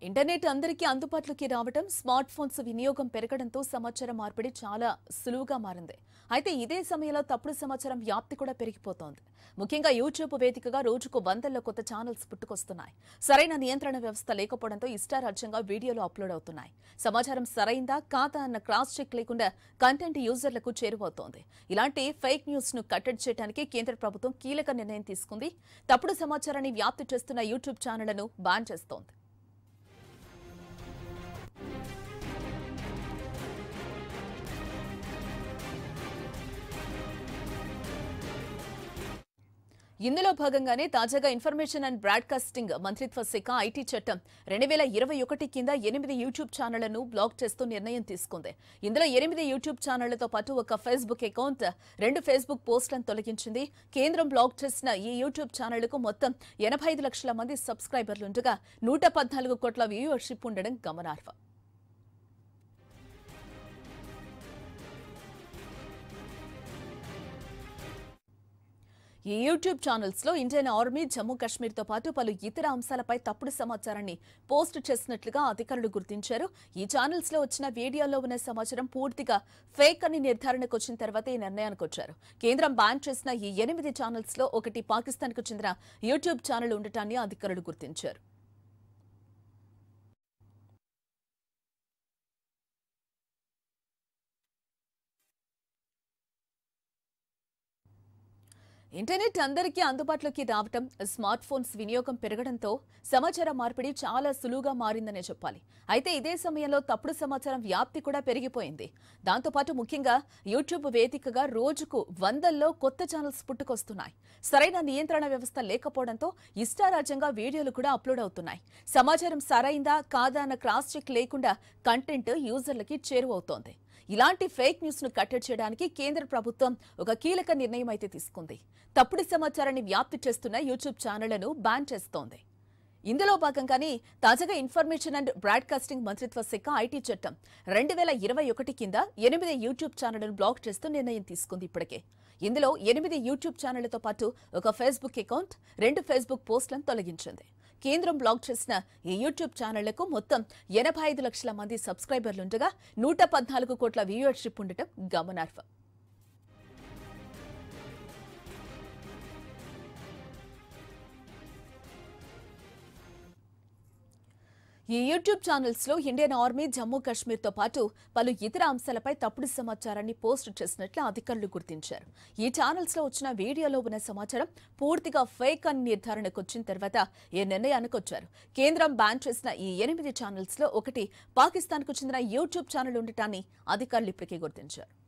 internet అందరికీ అందుబాటులోకి రావడం స్మార్ట్ ఫోన్స్ వినియోగం పెరగడంతో సమాచార మార్పిడి చాలా సులువుగా మారింది అయితే ఇదే సమయంలో తప్పుడు సమాచారం వ్యాప్తి కూడా పెరిగిపోతోంది ముఖ్యంగా యూట్యూబ్ వేదికగా రోజుకు వందల్లో కొత్త ఛానల్స్ పుట్టుకొస్తున్నాయి సరైన నియంత్రణ వ్యవస్థ లేకపోవడంతో ఇష్టారాజ్యంగా వీడియోలు అప్లోడ్ అవుతున్నాయి సమాచారం సరైందా కాదా అన్న క్రాస్ చెక్ లేకుండా కంటెంట్ యూజర్లకు చేరువవుతోంది ఇలాంటి ఫేక్ న్యూస్ ను కట్టడి చేయడానికి కేంద్ర ప్రభుత్వం కీలక నిర్ణయం తీసుకుంది తప్పుడు సమాచారాన్ని వ్యాప్తి చేస్తున్న యూట్యూబ్ ఛానళ్లను బ్యాన్ చేస్తోంది ఇందులో భాగంగానే తాజాగా ఇన్ఫర్మేషన్ అండ్ బ్రాడ్కాస్టింగ్ మంత్రిత్వ శాఖ ఐటీ చట్టం రెండు వేల ఇరవై ఒకటి కింద ఎనిమిది యూట్యూబ్ ఛానళ్లను బ్లాక్ చేస్తూ నిర్ణయం తీసుకుంది ఇందులో ఎనిమిది యూట్యూబ్ ఛానళ్లతో పాటు ఒక ఫేస్బుక్ అకౌంట్ రెండు ఫేస్బుక్ పోస్టులను తొలగించింది కేంద్రం బ్లాక్ చేసిన ఈ యూట్యూబ్ ఛానళ్లకు మొత్తం ఎనభై ఐదు లక్షల మంది సబ్స్క్రైబర్లుండగా నూట పద్నాలుగు కోట్ల వ్యూవర్షిప్ ఉండడం గమనార్హం ఈ యూట్యూబ్ ఛానల్స్ లో ఇండియన్ ఆర్మీ జమ్మూ కాశ్మీర్ తో పాటు పలు ఇతర అంశాలపై తప్పుడు సమాచారాన్ని పోస్ట్ చేసినట్లుగా అధికారులు గుర్తించారు ఈ ఛానల్స్ లో వచ్చిన వీడియోలో ఉన్న సమాచారం పూర్తిగా ఫేక్ అని నిర్ధారణకు వచ్చిన తర్వాత ఈ నిర్ణయానికి వచ్చారు కేంద్రం బ్యాన్ చేసిన ఈ ఎనిమిది ఛానల్స్ లో ఒకటి పాకిస్తాన్ కు చెందిన యూట్యూబ్ ఛానల్ ఉండటాన్ని అధికారులు గుర్తించారు ఇంటర్నెట్ అందరికీ అందుబాటులోకి రావటం స్మార్ట్ ఫోన్స్ వినియోగం పెరగడంతో సమాచార మార్పిడి చాలా సులువుగా మారిందనే చెప్పాలి అయితే ఇదే సమయంలో తప్పుడు సమాచారం వ్యాప్తి కూడా పెరిగిపోయింది దాంతోపాటు ముఖ్యంగా యూట్యూబ్ వేదికగా రోజుకు వందల్లో కొత్త ఛానల్స్ పుట్టుకొస్తున్నాయి సరైన నియంత్రణ వ్యవస్థ లేకపోవడంతో ఇష్టారాజ్యంగా వీడియోలు కూడా అప్లోడ్ అవుతున్నాయి సమాచారం సరైందా కాదా అన్న క్రాస్ చెక్ లేకుండా కంటెంట్ యూజర్లకి చేరువవుతోంది ఇలాంటి ఫేక్ న్యూస్ ను కట్టడి చేయడానికి కేంద్ర ప్రభుత్వం ఒక కీలక నిర్ణయం అయితే తీసుకుంది తప్పుడు సమాచారాన్ని వ్యాప్తి చేస్తున్న యూట్యూబ్ ఛానళ్లను బ్యాన్ చేస్తోంది ఇందులో భాగంగానే తాజాగా ఇన్ఫర్మేషన్ అండ్ బ్రాడ్కాస్టింగ్ మంత్రిత్వ శాఖ ఐటీ చట్టం రెండు వేల ఇరవై ఒకటి కింద ఎనిమిది యూట్యూబ్ ఛానళ్లను బ్లాక్ చేస్తూ నిర్ణయం తీసుకుంది ఇప్పటికే ఇందులో ఎనిమిది యూట్యూబ్ ఛానళ్లతో పాటు ఒక ఫేస్బుక్ అకౌంట్ రెండు ఫేస్బుక్ పోస్టులను తొలగించింది కేంద్రం బ్లాక్ చేసిన ఈ యూట్యూబ్ ఛానళ్లకు మొత్తం ఎనభై ఐదు లక్షల మంది సబ్స్క్రైబర్లుండగా నూట పద్నాలుగు కోట్ల వ్యూవర్షిప్ ఉండటం గమనార్హం ఈ యూట్యూబ్ ఛానల్స్ లో ఇండియన్ ఆర్మీ జమ్మూ కాశ్మీర్ తో పాటు పలు ఇతర అంశాలపై తప్పుడు సమాచారాన్ని పోస్ట్ చేసినట్లు అధికారులు గుర్తించారు ఈ ఛానల్స్ లో వచ్చిన వీడియోలో ఉన్న సమాచారం పూర్తిగా ఫేక్ అని నిర్ధారణకు వచ్చిన తర్వాత ఈ నిర్ణయానికి వచ్చారు కేంద్రం బ్యాన్ చేసిన ఈ ఎనిమిది ఛానల్స్ లో ఒకటి పాకిస్తాన్ కు చెందిన యూట్యూబ్ ఛానల్ ఉండటాన్ని అధికారులు ఇప్పటికే గుర్తించారు